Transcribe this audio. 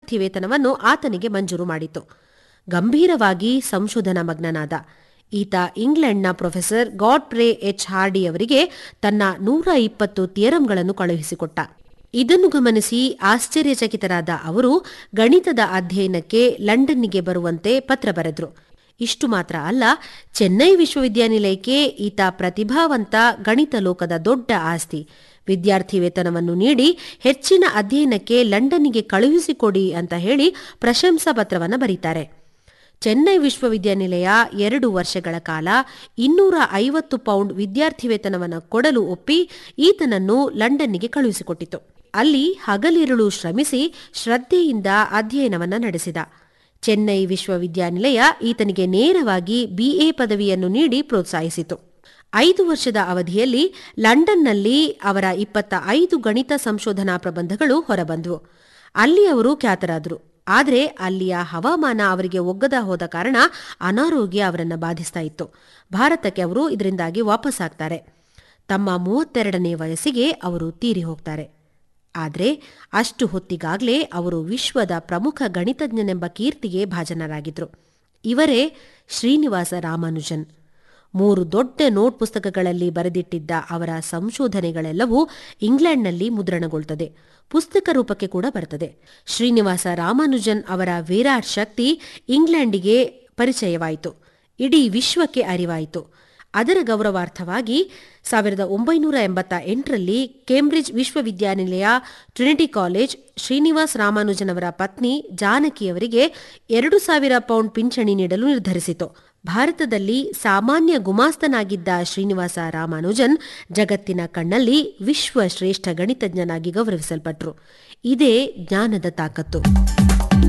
ವಿದ್ಯಾರ್ಥಿ ವೇತನವನ್ನು ಆತನಿಗೆ ಮಂಜೂರು ಮಾಡಿತು ಗಂಭೀರವಾಗಿ ಸಂಶೋಧನಾ ಮಗ್ನನಾದ ಈತ ಇಂಗ್ಲೆಂಡ್ನ ಪ್ರೊಫೆಸರ್ ಗಾಡ್ಪ್ರೇ ಎಚ್ ಹಾರ್ಡಿ ಅವರಿಗೆ ತನ್ನ ನೂರ ಇಪ್ಪತ್ತು ಥಿಯರಂಗಳನ್ನು ಕಳುಹಿಸಿಕೊಟ್ಟ ಇದನ್ನು ಗಮನಿಸಿ ಆಶ್ಚರ್ಯಚಕಿತರಾದ ಅವರು ಗಣಿತದ ಅಧ್ಯಯನಕ್ಕೆ ಲಂಡನ್ನಿಗೆ ಬರುವಂತೆ ಪತ್ರ ಬರೆದ್ರು ಇಷ್ಟು ಮಾತ್ರ ಅಲ್ಲ ಚೆನ್ನೈ ವಿಶ್ವವಿದ್ಯಾನಿಲಯಕ್ಕೆ ಈತ ಪ್ರತಿಭಾವಂತ ಗಣಿತ ಲೋಕದ ದೊಡ್ಡ ಆಸ್ತಿ ವಿದ್ಯಾರ್ಥಿ ವೇತನವನ್ನು ನೀಡಿ ಹೆಚ್ಚಿನ ಅಧ್ಯಯನಕ್ಕೆ ಲಂಡನ್ನಿಗೆ ಕಳುಹಿಸಿಕೊಡಿ ಅಂತ ಹೇಳಿ ಪ್ರಶಂಸಾ ಪತ್ರವನ್ನು ಬರೀತಾರೆ ಚೆನ್ನೈ ವಿಶ್ವವಿದ್ಯಾನಿಲಯ ಎರಡು ವರ್ಷಗಳ ಕಾಲ ಇನ್ನೂರ ಐವತ್ತು ಪೌಂಡ್ ವಿದ್ಯಾರ್ಥಿ ವೇತನವನ್ನು ಕೊಡಲು ಒಪ್ಪಿ ಈತನನ್ನು ಲಂಡನ್ನಿಗೆ ಕಳುಹಿಸಿಕೊಟ್ಟಿತು ಅಲ್ಲಿ ಹಗಲಿರುಳು ಶ್ರಮಿಸಿ ಶ್ರದ್ಧೆಯಿಂದ ಅಧ್ಯಯನವನ್ನ ನಡೆಸಿದ ಚೆನ್ನೈ ವಿಶ್ವವಿದ್ಯಾನಿಲಯ ಈತನಿಗೆ ನೇರವಾಗಿ ಬಿಎ ಪದವಿಯನ್ನು ನೀಡಿ ಪ್ರೋತ್ಸಾಹಿಸಿತು ಐದು ವರ್ಷದ ಅವಧಿಯಲ್ಲಿ ಲಂಡನ್ನಲ್ಲಿ ಅವರ ಇಪ್ಪತ್ತ ಐದು ಗಣಿತ ಸಂಶೋಧನಾ ಪ್ರಬಂಧಗಳು ಹೊರಬಂದವು ಅಲ್ಲಿ ಅವರು ಖ್ಯಾತರಾದರು ಆದರೆ ಅಲ್ಲಿಯ ಹವಾಮಾನ ಅವರಿಗೆ ಒಗ್ಗದ ಹೋದ ಕಾರಣ ಅನಾರೋಗ್ಯ ಅವರನ್ನು ಬಾಧಿಸ್ತಾ ಇತ್ತು ಭಾರತಕ್ಕೆ ಅವರು ಇದರಿಂದಾಗಿ ವಾಪಸ್ಸಾಗ್ತಾರೆ ತಮ್ಮ ಮೂವತ್ತೆರಡನೇ ವಯಸ್ಸಿಗೆ ಅವರು ತೀರಿ ಹೋಗ್ತಾರೆ ಆದರೆ ಅಷ್ಟು ಹೊತ್ತಿಗಾಗಲೇ ಅವರು ವಿಶ್ವದ ಪ್ರಮುಖ ಗಣಿತಜ್ಞನೆಂಬ ಕೀರ್ತಿಗೆ ಭಾಜನರಾಗಿದ್ರು ಇವರೇ ಶ್ರೀನಿವಾಸ ರಾಮಾನುಜನ್ ಮೂರು ದೊಡ್ಡ ನೋಟ್ ಪುಸ್ತಕಗಳಲ್ಲಿ ಬರೆದಿಟ್ಟಿದ್ದ ಅವರ ಸಂಶೋಧನೆಗಳೆಲ್ಲವೂ ಇಂಗ್ಲೆಂಡ್ನಲ್ಲಿ ಮುದ್ರಣಗೊಳ್ತದೆ ಪುಸ್ತಕ ರೂಪಕ್ಕೆ ಕೂಡ ಬರ್ತದೆ ಶ್ರೀನಿವಾಸ ರಾಮಾನುಜನ್ ಅವರ ವಿರಾಟ್ ಶಕ್ತಿ ಇಂಗ್ಲೆಂಡಿಗೆ ಪರಿಚಯವಾಯಿತು ಇಡೀ ವಿಶ್ವಕ್ಕೆ ಅರಿವಾಯಿತು ಅದರ ಗೌರವಾರ್ಥವಾಗಿ ಸಾವಿರದ ಒಂಬೈನೂರ ಎಂಬತ್ತ ಎಂಟರಲ್ಲಿ ಕೇಂಬ್ರಿಡ್ಜ್ ವಿಶ್ವವಿದ್ಯಾನಿಲಯ ಟ್ರಿನಿಟಿ ಕಾಲೇಜ್ ಶ್ರೀನಿವಾಸ್ ರಾಮಾನುಜನ್ ಅವರ ಪತ್ನಿ ಜಾನಕಿಯವರಿಗೆ ಎರಡು ಸಾವಿರ ಪೌಂಡ್ ಪಿಂಚಣಿ ನೀಡಲು ನಿರ್ಧರಿಸಿತು ಭಾರತದಲ್ಲಿ ಸಾಮಾನ್ಯ ಗುಮಾಸ್ತನಾಗಿದ್ದ ಶ್ರೀನಿವಾಸ ರಾಮಾನುಜನ್ ಜಗತ್ತಿನ ಕಣ್ಣಲ್ಲಿ ವಿಶ್ವ ಶ್ರೇಷ್ಠ ಗಣಿತಜ್ಞನಾಗಿ ಗೌರವಿಸಲ್ಪಟ್ರು ಇದೇ ಜ್ಞಾನದ ತಾಕತ್ತು